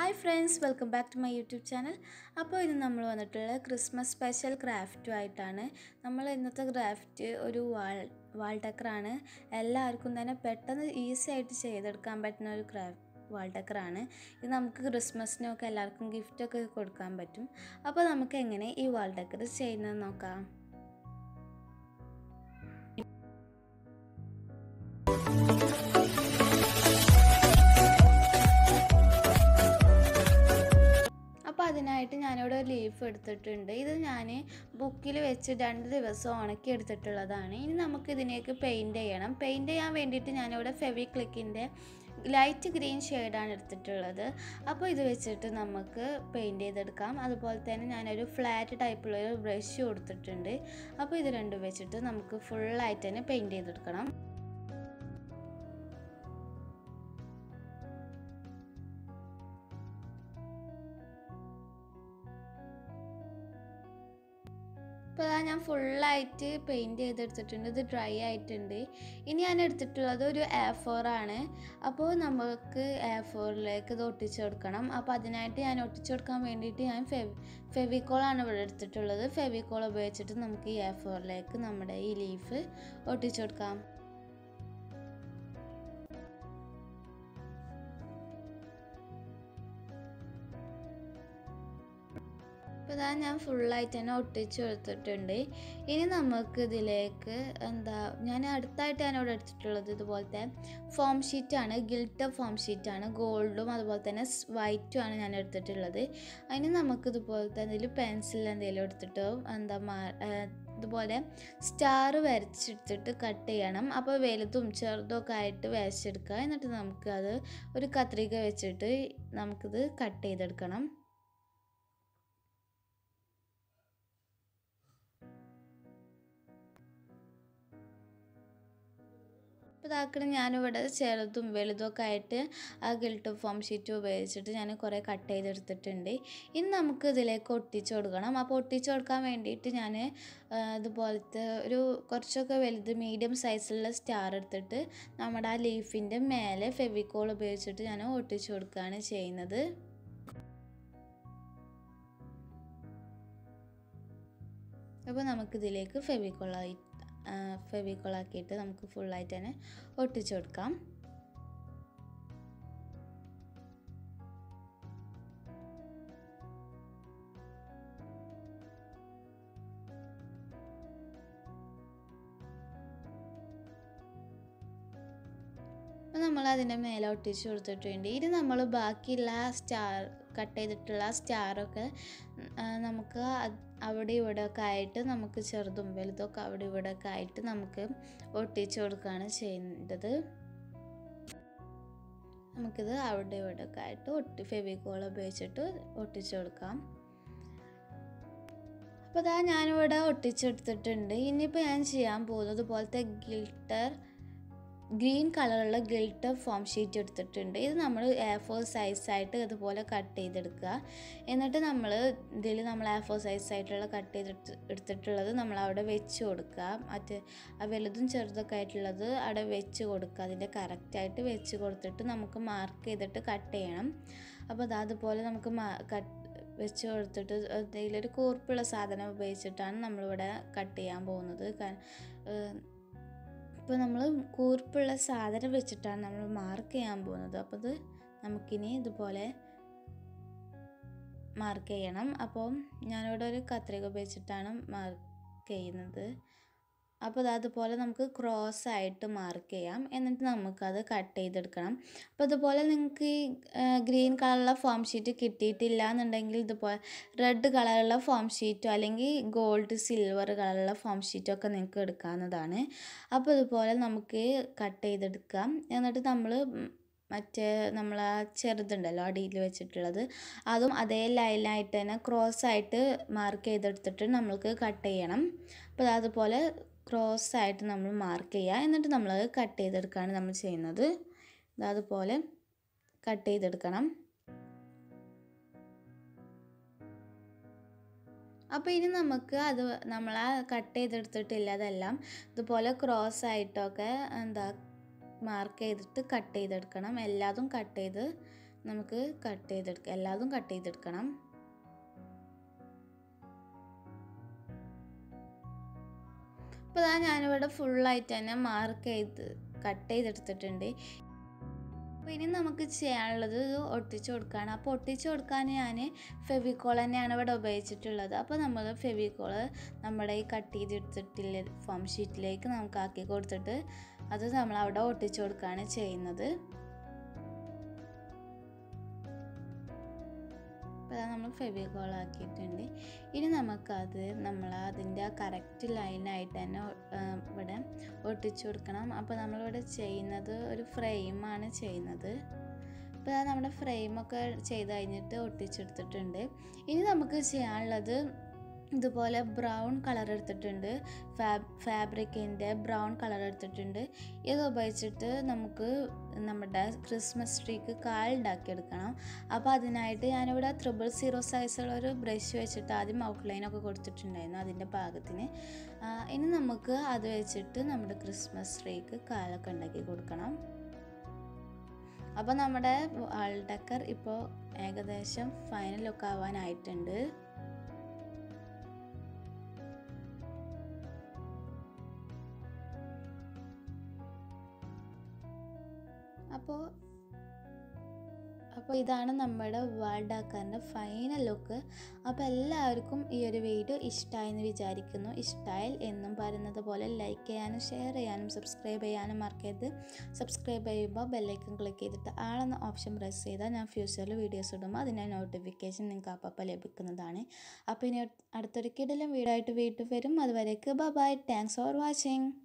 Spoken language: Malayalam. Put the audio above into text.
hi friends welcome back to my YouTube channel അപ്പോൾ ഇന്ന് നമ്മൾ വന്നിട്ടുള്ള ക്രിസ്മസ് സ്പെഷ്യൽ ക്രാഫ്റ്റും ആയിട്ടാണ് നമ്മൾ ഇന്നത്തെ ക്രാഫ്റ്റ് ഒരു വാൾ വാൾ ഡെക്കറാണ് എല്ലാവർക്കും തന്നെ പെട്ടെന്ന് ഈസി ആയിട്ട് ചെയ്തെടുക്കാൻ പറ്റുന്ന ഒരു ക്രാഫ്റ്റ് വാൾ ഡെക്കറാണ് ഇത് നമുക്ക് ക്രിസ്മസിനൊക്കെ എല്ലാവർക്കും ഗിഫ്റ്റൊക്കെ കൊടുക്കാൻ പറ്റും അപ്പോൾ നമുക്ക് എങ്ങനെ ഈ വാൾ ഡെക്കർ ചെയ്യുന്നത് നോക്കാം അപ്പോൾ അതിനായിട്ട് ഞാനിവിടെ ഒരു ലീഫ് എടുത്തിട്ടുണ്ട് ഇത് ഞാൻ ബുക്കിൽ വെച്ച് രണ്ട് ദിവസം ഉണക്കി എടുത്തിട്ടുള്ളതാണ് ഇനി നമുക്ക് ഇതിനേക്ക് പെയിൻറ് ചെയ്യണം പെയിൻറ് ചെയ്യാൻ വേണ്ടിയിട്ട് ഞാനിവിടെ ഫെവി ക്ലിക്കിൻ്റെ ലൈറ്റ് ഗ്രീൻ ഷെയ്ഡാണ് എടുത്തിട്ടുള്ളത് അപ്പോൾ ഇത് വെച്ചിട്ട് നമുക്ക് പെയിൻറ് ചെയ്തെടുക്കാം അതുപോലെ തന്നെ ഞാനൊരു ഫ്ലാറ്റ് ടൈപ്പുള്ള ഒരു ബ്രഷ് കൊടുത്തിട്ടുണ്ട് അപ്പോൾ ഇത് രണ്ടും വെച്ചിട്ട് നമുക്ക് ഫുള്ളായിട്ട് തന്നെ പെയിൻറ് ചെയ്തെടുക്കണം ഇപ്പോൾ അതാ ഞാൻ ഫുള്ളായിട്ട് പെയിൻറ് ചെയ്തെടുത്തിട്ടുണ്ട് ഇത് ഡ്രൈ ആയിട്ടുണ്ട് ഇനി ഞാൻ എടുത്തിട്ടുള്ളത് ഒരു എ ഫോർ ആണ് അപ്പോൾ നമുക്ക് എ ഫോറിലേക്ക് ഇത് ഒട്ടിച്ചു കൊടുക്കണം അപ്പോൾ അതിനായിട്ട് ഞാൻ ഒട്ടിച്ചു കൊടുക്കാൻ വേണ്ടിയിട്ട് ഞാൻ ഫെവി ഫെവിക്കോളാണ് ഇവിടെ എടുത്തിട്ടുള്ളത് ഫെവിക്കോൾ ഉപയോഗിച്ചിട്ട് നമുക്ക് ഈ എ ഫോറിലേക്ക് നമ്മുടെ ഈ ലീഫ് ഒട്ടിച്ചു കൊടുക്കാം അപ്പോൾ ഇതാ ഞാൻ ഫുള്ളായിട്ട് തന്നെ ഒട്ടിച്ച് കൊടുത്തിട്ടുണ്ട് ഇനി നമുക്ക് ഇതിലേക്ക് എന്താ ഞാൻ അടുത്തായിട്ട് ഞാൻ ഇവിടെ എടുത്തിട്ടുള്ളത് ഇതുപോലത്തെ ഫോം ഷീറ്റാണ് ഗിൽട്ടർ ഫോം ഷീറ്റാണ് ഗോൾഡും അതുപോലെ തന്നെ വൈറ്റും ആണ് ഞാൻ എടുത്തിട്ടുള്ളത് അതിന് നമുക്ക് ഇതുപോലത്തെ എന്തെങ്കിലും പെൻസിൽ എന്തെങ്കിലും എടുത്തിട്ടോ എന്താ മാ ഇതുപോലെ സ്റ്റാർ വരച്ചെടുത്തിട്ട് കട്ട് ചെയ്യണം അപ്പോൾ വലുതും ചെറുതും ഒക്കെ ആയിട്ട് വരച്ചെടുക്കുക എന്നിട്ട് നമുക്കത് ഒരു കത്രിക വെച്ചിട്ട് നമുക്കിത് കട്ട് ചെയ്തെടുക്കണം അപ്പോൾ ഇതാക്കണം ഞാനിവിടെ ചെറുതും വലുതും ഒക്കെ ആയിട്ട് ആ ഗിൽട്ട് ഫോം ഷീറ്റ് ഉപയോഗിച്ചിട്ട് ഞാൻ കുറേ കട്ട് ചെയ്തെടുത്തിട്ടുണ്ട് ഇനി നമുക്ക് ഇതിലേക്ക് ഒട്ടിച്ച് കൊടുക്കണം അപ്പോൾ ഒട്ടിച്ച് കൊടുക്കാൻ വേണ്ടിയിട്ട് ഞാൻ ഇതുപോലത്തെ ഒരു കുറച്ചൊക്കെ വലുത് മീഡിയം സൈസിലുള്ള സ്റ്റാർ എടുത്തിട്ട് നമ്മുടെ ആ ലീഫിൻ്റെ മേലെ ഫെവിക്കോൾ ഉപയോഗിച്ചിട്ട് ഞാൻ ഒട്ടിച്ച് കൊടുക്കുകയാണ് ചെയ്യുന്നത് അപ്പോൾ നമുക്കിതിലേക്ക് ഫെവിക്കോളായി ഫെവിക്കോളാക്കിയിട്ട് നമുക്ക് ഫുള്ളായിട്ട് തന്നെ ഒട്ടിച്ചു കൊടുക്കാം നമ്മൾ അതിൻ്റെ മേലെ ഒട്ടിച്ച് കൊടുത്തിട്ടുണ്ട് ഇനി നമ്മൾ ബാക്കിയുള്ള സ്റ്റാർ കട്ട് ചെയ്തിട്ടുള്ള സ്റ്റാറൊക്കെ നമുക്ക് അവിടെ ഇവിടെ ഒക്കെ ആയിട്ട് നമുക്ക് ചെറുതും വലുതൊക്കെ അവിടെ ഇവിടെ ഒക്കെ ആയിട്ട് നമുക്ക് ഒട്ടിച്ച് കൊടുക്കുകയാണ് ചെയ്യേണ്ടത് നമുക്കിത് അവിടെ ഇവിടെ ഒക്കെ ആയിട്ട് ഒട്ടി ഫെവിക്കോൾ ഉപയോഗിച്ചിട്ട് ഒട്ടിച്ച് കൊടുക്കാം അപ്പോൾ അതാ ഞാനിവിടെ ഒട്ടിച്ചെടുത്തിട്ടുണ്ട് ഇനിയിപ്പോൾ ഞാൻ ചെയ്യാൻ പോകുന്നത് പോലത്തെ ഗിൽട്ടർ ഗ്രീൻ കളറുള്ള ഗിൽട്ടർ ഫോം ഷീറ്റ് എടുത്തിട്ടുണ്ട് ഇത് നമ്മൾ എ ഫോർ സൈസായിട്ട് ഇതുപോലെ കട്ട് ചെയ്തെടുക്കുക എന്നിട്ട് നമ്മൾ ഇതിൽ നമ്മൾ എ ഫോർ സൈസായിട്ടുള്ള കട്ട് ചെയ്തെടുത്ത് എടുത്തിട്ടുള്ളത് നമ്മൾ അവിടെ വെച്ച് കൊടുക്കുക മറ്റ് വലുതും ചെറുതൊക്കെ ആയിട്ടുള്ളത് അവിടെ വെച്ച് കൊടുക്കുക അതിൻ്റെ കറക്റ്റായിട്ട് വെച്ച് കൊടുത്തിട്ട് നമുക്ക് മാർക്ക് ചെയ്തിട്ട് കട്ട് ചെയ്യണം അപ്പോൾ അത് അതുപോലെ നമുക്ക് കട്ട് വെച്ച് കൊടുത്തിട്ട് ഇതിലൊരു കൂർപ്പുള്ള സാധനം ഉപയോഗിച്ചിട്ടാണ് നമ്മളിവിടെ കട്ട് ചെയ്യാൻ പോകുന്നത് ഇപ്പോൾ നമ്മൾ കൂർപ്പുള്ള സാധനം വെച്ചിട്ടാണ് നമ്മൾ മാർക്ക് ചെയ്യാൻ പോകുന്നത് അപ്പോൾ ഇത് നമുക്കിനി ഇതുപോലെ മാർക്ക് ചെയ്യണം അപ്പോൾ ഞാനിവിടെ ഒരു കത്രിക ഉപയോഗിച്ചിട്ടാണ് മാർക്ക് ചെയ്യുന്നത് അപ്പോൾ അതുപോലെ നമുക്ക് ക്രോസ് ആയിട്ട് മാർക്ക് ചെയ്യാം എന്നിട്ട് നമുക്കത് കട്ട് ചെയ്തെടുക്കണം അപ്പോൾ അതുപോലെ നിങ്ങൾക്ക് ഈ ഗ്രീൻ കളറുള്ള ഫോം ഷീറ്റ് കിട്ടിയിട്ടില്ല എന്നുണ്ടെങ്കിൽ ഇതുപോലെ റെഡ് കളറുള്ള ഫോം ഷീറ്റോ അല്ലെങ്കിൽ ഗോൾഡ് സിൽവർ കളറുള്ള ഫോം ഷീറ്റോ ഒക്കെ നിങ്ങൾക്ക് എടുക്കാവുന്നതാണ് അപ്പോൾ ഇതുപോലെ നമുക്ക് കട്ട് ചെയ്തെടുക്കാം എന്നിട്ട് നമ്മൾ മറ്റേ നമ്മൾ ആ ചെറുതുണ്ടല്ലോ അടിയിൽ വെച്ചിട്ടുള്ളത് അതും അതേ ലൈനായിട്ട് തന്നെ ക്രോസ് ആയിട്ട് മാർക്ക് ചെയ്തെടുത്തിട്ട് നമ്മൾക്ക് കട്ട് ചെയ്യണം അപ്പോൾ അതുപോലെ ക്രോസ് ആയിട്ട് നമ്മൾ മാർക്ക് ചെയ്യുക എന്നിട്ട് നമ്മൾ കട്ട് ചെയ്തെടുക്കുകയാണ് നമ്മൾ ചെയ്യുന്നത് അതുപോലെ കട്ട് ചെയ്തെടുക്കണം അപ്പോൾ ഇനി നമുക്ക് അത് നമ്മൾ ആ കട്ട് ചെയ്തെടുത്തിട്ടില്ല അതെല്ലാം ഇതുപോലെ ക്രോസ് ആയിട്ടൊക്കെ എന്താ മാർക്ക് ചെയ്തിട്ട് കട്ട് ചെയ്തെടുക്കണം എല്ലാതും കട്ട് ചെയ്ത് നമുക്ക് കട്ട് ചെയ്തെടുക്കാം എല്ലാതും കട്ട് ചെയ്തെടുക്കണം അപ്പോൾ ഇതാ ഞാനിവിടെ ഫുള്ളായിട്ട് തന്നെ മാർക്ക് ചെയ്ത് കട്ട് ചെയ്തെടുത്തിട്ടുണ്ട് അപ്പോൾ ഇനി നമുക്ക് ചെയ്യാനുള്ളത് ഇത് ഒട്ടിച്ച് കൊടുക്കുകയാണ് അപ്പോൾ ഒട്ടിച്ച് കൊടുക്കാൻ ഞാൻ ഫെവിക്കോൾ തന്നെയാണ് ഇവിടെ ഉപയോഗിച്ചിട്ടുള്ളത് അപ്പോൾ നമ്മൾ ഫെവിക്കോൾ നമ്മുടെ ഈ കട്ട് ചെയ്തെടുത്തിട്ടില്ല ഫോം ഷീറ്റിലേക്ക് നമുക്ക് ആക്കി കൊടുത്തിട്ട് അത് നമ്മൾ അവിടെ ഒട്ടിച്ച് കൊടുക്കുകയാണ് ചെയ്യുന്നത് അപ്പോൾ അത് നമ്മൾ ഫെവിക്കോൾ ആക്കിയിട്ടുണ്ട് ഇനി നമുക്കത് നമ്മൾ അതിൻ്റെ കറക്റ്റ് ലൈനായിട്ട് തന്നെ ഇവിടെ ഒട്ടിച്ചു കൊടുക്കണം അപ്പോൾ നമ്മളിവിടെ ചെയ്യുന്നത് ഒരു ഫ്രെയിമാണ് ചെയ്യുന്നത് അപ്പോൾ അത് നമ്മുടെ ഫ്രെയിമൊക്കെ ചെയ്ത് കഴിഞ്ഞിട്ട് ഒട്ടിച്ചെടുത്തിട്ടുണ്ട് ഇനി നമുക്ക് ചെയ്യാനുള്ളത് ഇതുപോലെ ബ്രൗൺ കളർ എടുത്തിട്ടുണ്ട് ഫാബ് ഫാബ്രിക്കിൻ്റെ ബ്രൗൺ കളർ എടുത്തിട്ടുണ്ട് ഇത് ഉപയോഗിച്ചിട്ട് നമുക്ക് നമ്മുടെ ക്രിസ്മസ് ട്രീക്ക് കാലുണ്ടാക്കിയെടുക്കണം അപ്പോൾ അതിനായിട്ട് ഞാനിവിടെ ത്രിബിൾ സീറോ സൈസുള്ള ഒരു ബ്രഷ് വെച്ചിട്ട് ആദ്യം ഔട്ട്ലൈനൊക്കെ കൊടുത്തിട്ടുണ്ടായിരുന്നു അതിൻ്റെ പാകത്തിന് ഇനി നമുക്ക് അത് വെച്ചിട്ട് നമ്മുടെ ക്രിസ്മസ് ട്രീക്ക് കാലൊക്കെ ഉണ്ടാക്കി കൊടുക്കണം അപ്പോൾ നമ്മുടെ വാൾ ഡെക്കർ ഇപ്പോൾ ഏകദേശം ഫൈനൽ ലുക്ക് ആവാനായിട്ടുണ്ട് അപ്പോൾ അപ്പോൾ ഇതാണ് നമ്മുടെ വേൾഡ് ആക്കാറിൻ്റെ ഫൈനൽ ലുക്ക് അപ്പോൾ എല്ലാവർക്കും ഈ ഒരു വീഡിയോ ഇഷ്ടമായെന്ന് വിചാരിക്കുന്നു ഇഷ്ടമായാൽ എന്നും പറയുന്നത് പോലെ ലൈക്ക് ചെയ്യാനും ഷെയർ ചെയ്യാനും സബ്സ്ക്രൈബ് ചെയ്യാനും മറക്കരുത് സബ്സ്ക്രൈബ് ചെയ്യുമ്പോൾ ബെല്ലൈക്കൺ ക്ലിക്ക് ചെയ്തിട്ട് ആളെന്ന ഓപ്ഷൻ പ്രസ് ചെയ്താൽ ഞാൻ ഫ്യൂച്ചറിൽ വീഡിയോസ് ഇടുമ്പോൾ അതിൻ്റെ നോട്ടിഫിക്കേഷൻ നിങ്ങൾക്ക് അപ്പം ലഭിക്കുന്നതാണ് അപ്പോൾ ഇനി അടുത്തൊരു കിടലും വീഡിയോ ആയിട്ട് വീട്ടിൽ വരും അതുവരേക്ക് ബൈ താങ്ക്സ് ഫോർ വാച്ചിങ്